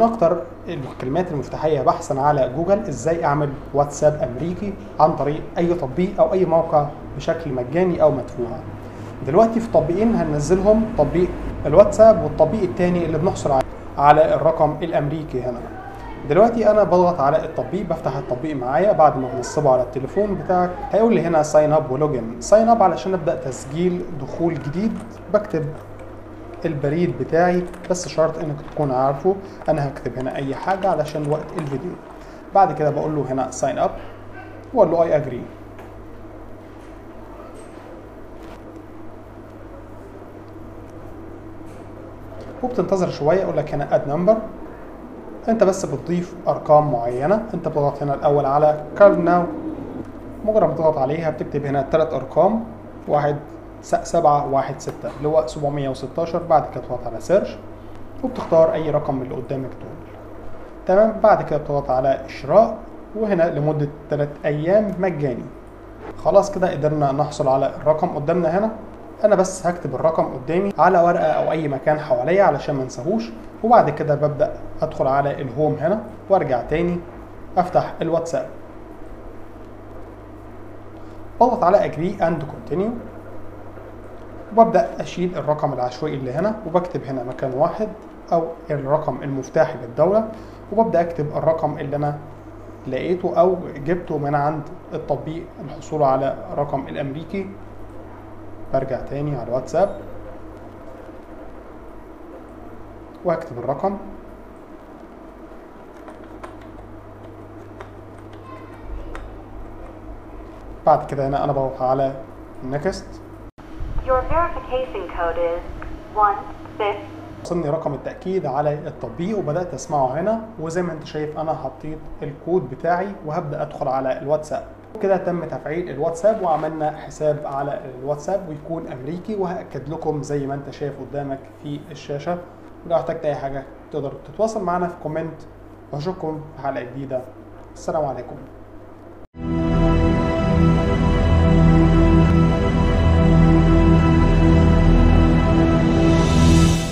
من اكتر الكلمات المفتاحيه بحثا على جوجل ازاي اعمل واتساب امريكي عن طريق اي تطبيق او اي موقع بشكل مجاني او مدفوع دلوقتي في تطبيقين هننزلهم تطبيق الواتساب والتطبيق التاني اللي بنحصل عليه على الرقم الامريكي هنا دلوقتي انا بضغط على التطبيق بفتح التطبيق معايا بعد ما بنصبه على التليفون بتاعك هيقول لي هنا ساين اب ولوجن ساين اب علشان ابدا تسجيل دخول جديد بكتب البريد بتاعي بس شرط انك تكون عارفه انا هكتب هنا اي حاجه علشان وقت الفيديو بعد كده بقول له هنا ساين اب واقول له اي اجري وبتنتظر شويه يقول لك هنا اد نمبر انت بس بتضيف ارقام معينه انت بتضغط هنا الاول على كارد ناو مجرد ما تضغط عليها بتكتب هنا ثلاث ارقام واحد سبعة واحد ستة اللي هو 716 بعد كده تضغط على سيرش وبتختار أي رقم من اللي قدامك دول تمام بعد كده بتضغط على إشراء وهنا لمدة 3 أيام مجاني خلاص كده قدرنا نحصل على الرقم قدامنا هنا أنا بس هكتب الرقم قدامي على ورقة أو أي مكان حواليا علشان ما انساهوش وبعد كده ببدأ أدخل على الهوم هنا وأرجع تاني أفتح الواتساب بضغط على أجري أند كونتينيو وببدأ أشيل الرقم العشوائي اللي هنا وبكتب هنا مكان واحد أو الرقم المفتاحي للدولة وببدأ أكتب الرقم اللي أنا لقيته أو جبته من عند التطبيق الحصول على رقم الأمريكي برجع تاني على الواتساب وأكتب الرقم بعد كده هنا أنا بضغط على next Your verification code is 1 6 وصلني رقم التأكيد على التطبيق وبدأت أسمعه هنا وزي ما أنت شايف أنا حطيت الكود بتاعي وهبدأ أدخل على الواتساب كده تم تفعيل الواتساب وعملنا حساب على الواتساب ويكون أمريكي وهأكد لكم زي ما أنت شايف قدامك في الشاشة ولو احتجت أي حاجة تقدر تتواصل معنا في كومنت وأشوفكم في حلقة جديدة السلام عليكم